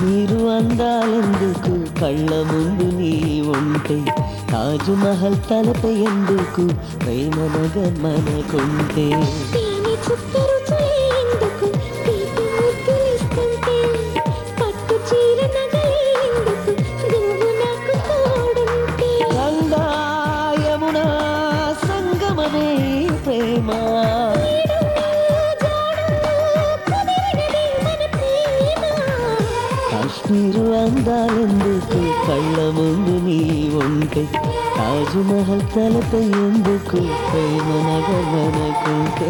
కాశ్మీరు అందాలెందుకు కళ్ళ ముందు నీ ఉంటే తాజ్ మహల్ తలపై ఎందుకు ప్రేమ నగర్ మనకుంటే తేనె చుక్క రుచులే ఎందుకు తీపి ముద్దులిస్తుంటే పట్టు చీర నగలే ఎందుకు నువ్వు నాకు తోడుంటే గంగా యమున సంగమమే ప్రేమ కాశ్మీరు అందాలెందుకు కళ్ళ ముందు నీ ఉంటే తాజ్ మహల్ తలపై ఎందుకు ప్రేమ నగర్ మనకుంటే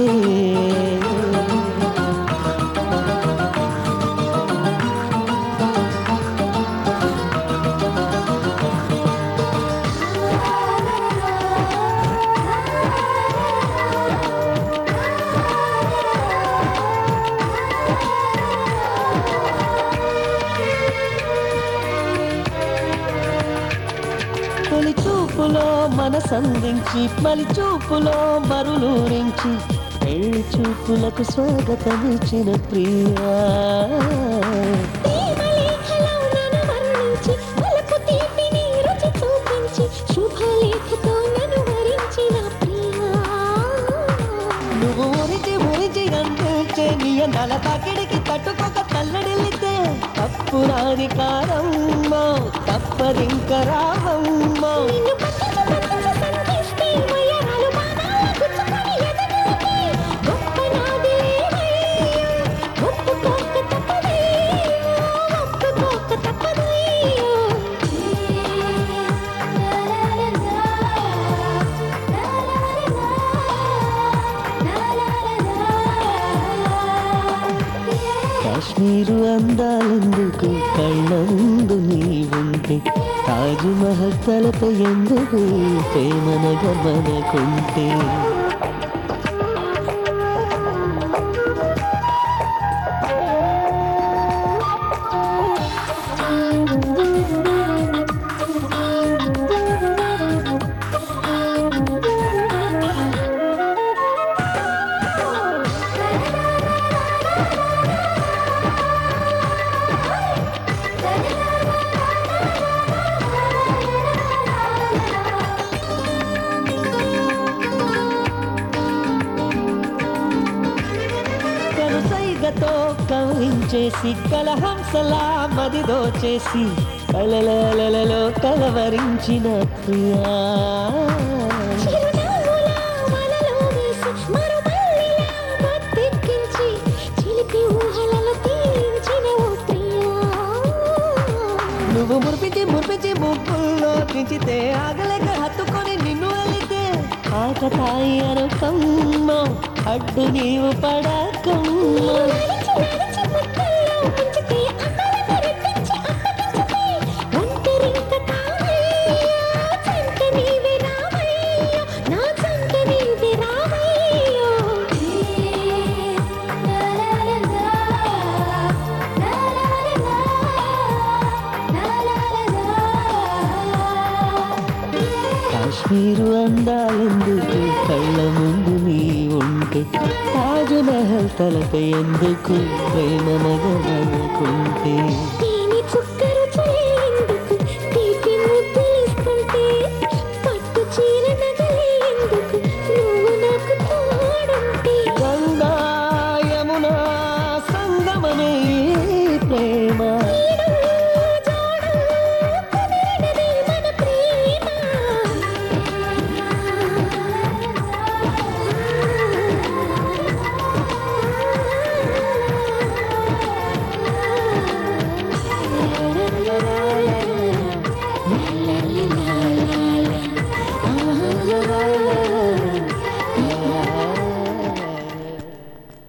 తొలి చూపులో మనసందించి మలి చూపులో మరులూరించి పెళ్లి చూపులకు స్వాగతమిచ్చిన ప్రియా ప్రేమలేఖలో నన్ను వర్ణించి వలపు తీపిని రుచి చూపించి శుభలేఖతో నన్ను వరించిన ప్రియా నువ్వు ఉరిచి ఉరిచి అందించే నీ నల తాకిడికి తట్టుకోక తల్లడిల్లితే తప్పు రాని కారమ్మో తప్పదింక రావమ్మో నిన్ను పక్కకు పక్కకు సంధిస్తే వయ్యారాలు బాణాలు గుచ్చుకొని ఎదగలిగే గొప్ప నాదేవయ్యో ఒప్పుకోక తప్పదయ్యో ఒప్పుకోక తప్పదయ్యో కాశ్మీరు అందాలెందుకు కళ్ళ ముందు నీ ఉంటే తాజ్ మహల్ తలపై ఎందుకు ప్రేమ నగర్ మనకుంటే కనుసైగతో కవించేసి కలహంసలా మదిదో చేసి కలలలో కలవరించిన ప్రియా చిరునవ్వులా వలలో వేసి మరుమల్లిలా మత్తెక్కించి చిలిపి ఊహలలో తీయించిన ఓ ప్రియా నువ్వు మురిపించి మురిపించి ముగ్గుల్లో దించితే ఆగలేక హత్తుకొని నిన్ను వెళితే ఆకతాయి అనుకమ్మో అడ్డు నీవు పడకమ్మో నడిచి నడిచి ముక్కల్లో ముంచితే అమ్మలకు రెట్టించి అప్పగించితే ఒంటరింత కావయ్యా చంట నీవే రావయ్యో నా చంట నీవే రావయ్యో కాశ్మీరు అందాలెందుకు కళ్ళ ముందు నీ ఉంటే తాజ్ మహల్ తలపై ఎందుకు ప్రేమ నగరనుకుంటే